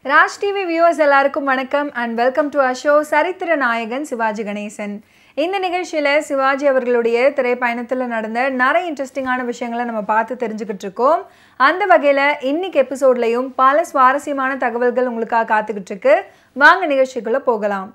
Raj TV viewers எல்லாருக்கும் வணக்கம் and welcome to அஷோ சரித்திர நாயகன் சிவாஜி கணேசன் இந்த நிகழ்ச்சியில் சிவாஜி அவர்களுடைய திரைப்பயணத்தில் நடந்த நிறைய இன்ட்ரெஸ்டிங்கான விஷயங்களை நம்ம பார்த்து தெரிஞ்சுக்கிட்டு இருக்கோம் அந்த வகையில் இன்னைக்கு எபிசோட்லையும் பல சுவாரஸ்யமான தகவல்கள் உங்களுக்காக காத்துக்கிட்டு இருக்கு வாங்க நிகழ்ச்சிக்குள்ளே போகலாம்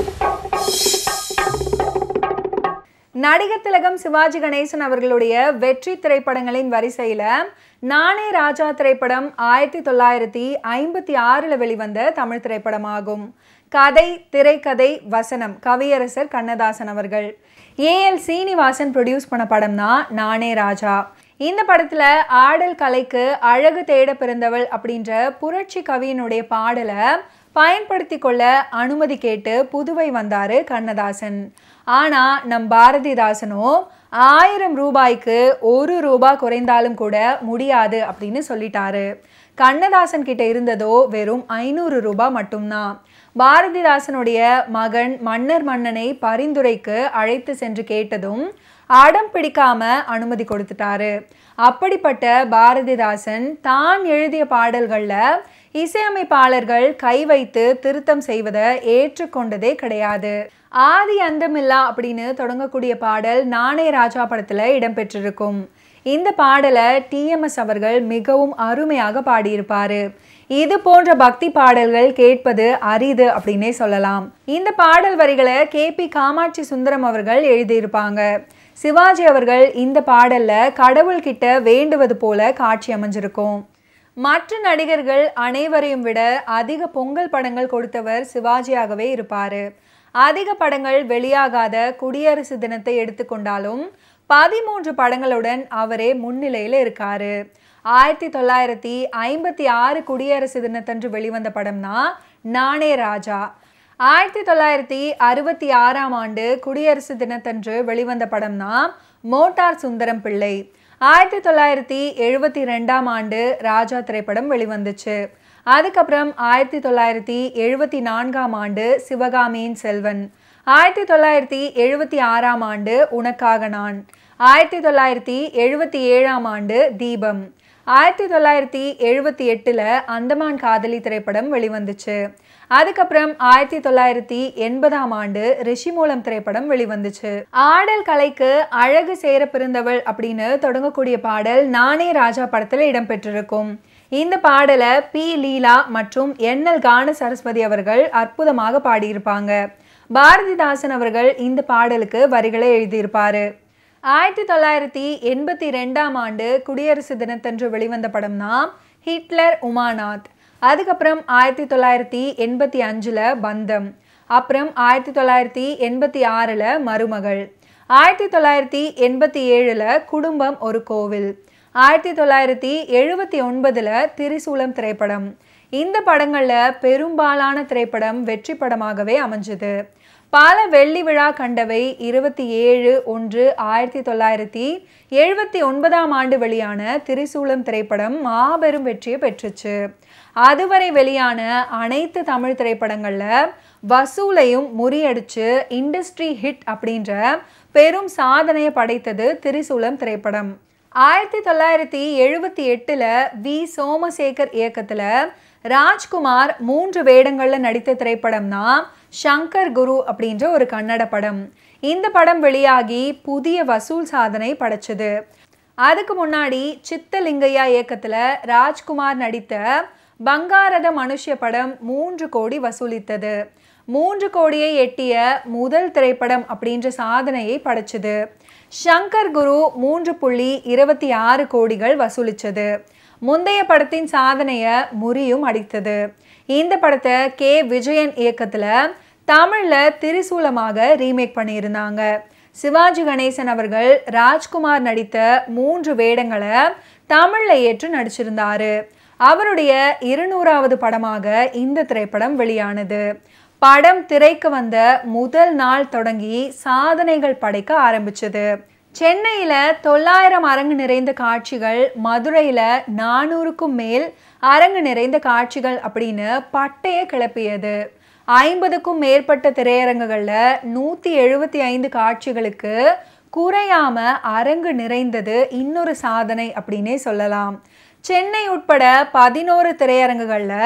நடிகர் திலகம் சிவாஜி கணேசன் அவர்களுடைய வெற்றி திரைப்படங்களின் வரிசையில் நானே ராஜா திரைப்படம் ஆயிரத்தி தொள்ளாயிரத்தி ஐம்பத்தி ஆறில் வெளிவந்த தமிழ் திரைப்படமாகும் கதை திரைக்கதை வசனம் கவியரசர் கண்ணதாசன் அவர்கள் ஏஎல் சீனிவாசன் ப்ரொடியூஸ் பண்ண படம் தான் நானே ராஜா இந்த படத்துல ஆடல் கலைக்கு அழகு தேட பிறந்தவள் அப்படின்ற புரட்சி கவியினுடைய பாடலை பயன்படுத்தி கொள்ள அனுமதி கேட்டு புதுவை வந்தாரு கண்ணதாசன் ஆனா நம் பாரதிதாசனோ ஆயிரம் ரூபாய்க்கு ஒரு ரூபாய் குறைந்தாலும் கூட முடியாது அப்படின்னு சொல்லிட்டாரு கண்ணதாசன் கிட்ட இருந்ததோ வெறும் ஐநூறு ரூபாய் மட்டும்தான் பாரதிதாசனுடைய மகன் மன்னர் மன்னனை பரிந்துரைக்கு அழைத்து சென்று கேட்டதும் அடம் பிடிக்காம அனுமதி கொடுத்துட்டாரு அப்படிப்பட்ட பாரதிதாசன் தான் எழுதிய பாடல்கள்ல இசையமைப்பாளர்கள் கை வைத்து திருத்தம் செய்வதை ஏற்றுக்கொண்டதே கிடையாது ஆதி அந்தமில்லா அப்படின்னு தொடங்கக்கூடிய பாடல் நானே ராஜா படத்துல இடம்பெற்றிருக்கும் இந்த பாடலை டிஎம்எஸ் அவர்கள் மிகவும் அருமையாக பாடியிருப்பாரு இது போன்ற பக்தி பாடல்கள் கேட்பது அரிது அப்படின்னே சொல்லலாம் இந்த பாடல் வரிகளை கே பி காமாட்சி சுந்தரம் அவர்கள் எழுதியிருப்பாங்க சிவாஜி அவர்கள் இந்த பாடல்ல கடவுள்கிட்ட வேண்டுவது போல காட்சி அமைஞ்சிருக்கும் மற்ற நடிகர்கள் அனைவரையும் விட அதிக பொங்கல் படங்கள் கொடுத்தவர் சிவாஜியாகவே இருப்பாரு அதிக படங்கள் வெளியாகாத குடியரசு தினத்தை எடுத்துக்கொண்டாலும் பதிமூன்று படங்களுடன் அவரே முன்னிலையில் இருக்காரு ஆயிரத்தி தொள்ளாயிரத்தி ஐம்பத்தி ஆறு குடியரசு தினத்தன்று வெளிவந்த படம் தான் நானே ராஜா ஆயிரத்தி தொள்ளாயிரத்தி அறுபத்தி ஆறாம் ஆண்டு குடியரசு தினத்தன்று வெளிவந்த படம் தான் மோட்டார் சுந்தரம் பிள்ளை ஆயிரத்தி தொள்ளாயிரத்தி எழுபத்தி ரெண்டாம் ஆண்டு ராஜா திரைப்படம் வெளிவந்துச்சு அதுக்கப்புறம் ஆயிரத்தி தொள்ளாயிரத்தி எழுபத்தி நான்காம் ஆண்டு சிவகாமியின் செல்வன் ஆயிரத்தி தொள்ளாயிரத்தி எழுபத்தி ஆறாம் ஆண்டு உனக்காக நான் ஆயிரத்தி தொள்ளாயிரத்தி எழுபத்தி ஏழாம் ஆண்டு தீபம் ஆயிரத்தி தொள்ளாயிரத்தி எழுபத்தி எட்டில் அந்தமான் காதலி திரைப்படம் வெளிவந்துச்சு அதுக்கப்புறம் ஆயிரத்தி தொள்ளாயிரத்தி எண்பதாம் ஆண்டு ரிஷிமூலம் திரைப்படம் வெளிவந்துச்சு ஆடல் கலைக்கு அழகு சேர பிறந்தவள் அப்படின்னு தொடங்கக்கூடிய பாடல் நானே ராஜா படத்தில் இடம்பெற்றிருக்கும் இந்த பாடலை பி லீலா மற்றும் என் எல் கான சரஸ்வதி அவர்கள் அற்புதமாக பாடியிருப்பாங்க பாரதிதாசன் அவர்கள் இந்த பாடலுக்கு வரிகளை எழுதியிருப்பாரு ஆயிரத்தி தொள்ளாயிரத்தி எண்பத்தி ரெண்டாம் ஆண்டு குடியரசு தினத்தன்று வெளிவந்த படம் தான் ஹிட்லர் உமாநாத் அதுக்கப்புறம் ஆயிரத்தி தொள்ளாயிரத்தி எண்பத்தி அஞ்சில் பந்தம் அப்புறம் ஆயிரத்தி தொள்ளாயிரத்தி எண்பத்தி ஆறில் மருமகள் ஆயிரத்தி தொள்ளாயிரத்தி எண்பத்தி ஏழில் குடும்பம் ஒரு கோவில் ஆயிரத்தி தொள்ளாயிரத்தி எழுபத்தி ஒன்பதில் திரிசூலம் திரைப்படம் இந்த படங்களில் பெரும்பாலான திரைப்படம் வெற்றி படமாகவே அமைஞ்சது பல வெள்ளி விழா கண்டவை இருபத்தி ஏழு ஒன்று ஆயிரத்தி தொள்ளாயிரத்தி எழுபத்தி ஒன்பதாம் ஆண்டு வெளியான திரிசூலம் திரைப்படம் மாபெரும் வெற்றியை பெற்றுச்சு அதுவரை வெளியான அனைத்து தமிழ் திரைப்படங்களில் வசூலையும் முறியடிச்சு இண்டஸ்ட்ரி ஹிட் அப்படின்ற பெரும் சாதனையை படைத்தது திரிசூலம் திரைப்படம் ஆயிரத்தி தொள்ளாயிரத்தி எழுபத்தி எட்டில் வி சோமசேகர் இயக்கத்தில் ராஜ்குமார் மூன்று வேடங்களில் நடித்த திரைப்படம் தான் ஷங்கர் குரு அப்படின்ற ஒரு கன்னட படம் இந்த படம் வெளியாகி புதிய வசூல் சாதனை படைச்சது அதுக்கு முன்னாடி சித்தலிங்கையா இயக்கத்தில் ராஜ்குமார் நடித்த பங்காரத மனுஷ்ய படம் மூன்று கோடி வசூலித்தது மூன்று கோடியை எட்டிய முதல் திரைப்படம் அப்படின்ற சாதனையை படைச்சது ஷங்கர் குரு மூன்று புள்ளி இருபத்தி ஆறு கோடிகள் வசூலிச்சது முந்தைய படத்தின் சாதனையை முறியும் அடித்தது இந்த படத்தை கே விஜயன் இயக்கத்தில் தமிழில் திரிசூலமாக ரீமேக் பண்ணியிருந்தாங்க சிவாஜி கணேசன் அவர்கள் ராஜ்குமார் நடித்த மூன்று வேடங்களை தமிழில் ஏற்று நடிச்சிருந்தாரு அவருடைய இருநூறாவது படமாக இந்த திரைப்படம் வெளியானது படம் திரைக்கு வந்த முதல் நாள் தொடங்கி சாதனைகள் படைக்க ஆரம்பிச்சது சென்னையில் தொள்ளாயிரம் அரங்கு நிறைந்த காட்சிகள் மதுரையில் நானூறுக்கும் மேல் அரங்கு நிறைந்த காட்சிகள் அப்படின்னு பட்டைய கிளப்பியது ஐம்பதுக்கும் மேற்பட்ட திரையரங்குகளில் நூற்றி எழுபத்தி ஐந்து காட்சிகளுக்கு குறையாம அரங்கு நிறைந்தது இன்னொரு சாதனை அப்படின்னே சொல்லலாம் சென்னை உட்பட பதினோரு திரையரங்குகளில்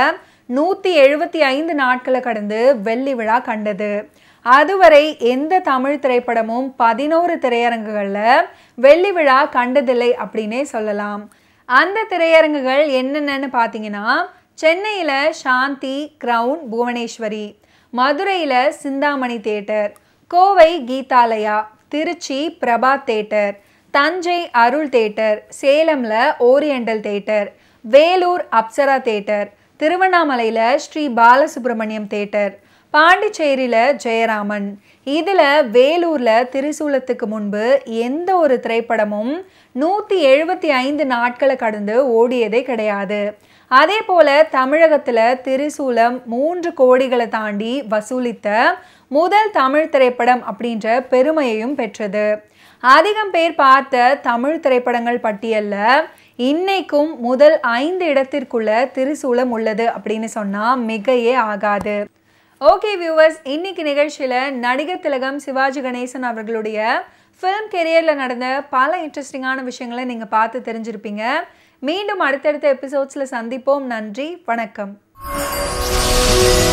நூற்றி எழுபத்தி ஐந்து நாட்களை கடந்து வெள்ளி விழா கண்டது அதுவரை எந்த தமிழ் திரைப்படமும் பதினோரு திரையரங்குகளில் வெள்ளி விழா கண்டதில்லை அப்படின்னே சொல்லலாம் அந்த திரையரங்குகள் என்னென்னு பார்த்தீங்கன்னா சென்னையில் சாந்தி கிரவுன் புவனேஸ்வரி மதுரையில் Chintamani theatre Kovai Geethalaya Tiruchi Prabha theatre Thanjai Arul theatre சேலமில் oriental theatre Vellore Apsara theatre திருவண்ணாமலையில் ஸ்ரீ பாலசுப்ரமணியம் தேட்டர் பாண்டிச்சேரியில் ஜெயராமன் இதில் வேலூரில் திரிசூலத்துக்கு முன்பு எந்த ஒரு திரைப்படமும் நூற்றி எழுபத்தி ஐந்து நாட்களை கடந்து ஓடியதே கிடையாது அதே போல் தமிழகத்தில் திரிசூலம் மூன்று கோடிகளை தாண்டி வசூலித்த முதல் தமிழ் திரைப்படம் அப்படின்ற பெருமையையும் பெற்றது அதிகம் பேர் பார்த்த தமிழ் திரைப்படங்கள் பட்டியலில் இன்னைக்கும் முதல் ஐந்து இடத்திற்குள்ள திரிசூலம் உள்ளது அப்படின்னு சொன்னால் மிகையே ஆகாது ஓகே வியூவர்ஸ் இன்னைக்கு நிகழ்ச்சியில் நடிகர் திலகம் சிவாஜி கணேசன் அவர்களுடைய ஃபிலிம் கெரியரில் நடந்த பல இன்ட்ரெஸ்டிங்கான விஷயங்களை நீங்கள் பார்த்து தெரிஞ்சிருப்பீங்க மீண்டும் அடுத்தடுத்த எபிசோட்ஸில் சந்திப்போம் நன்றி வணக்கம்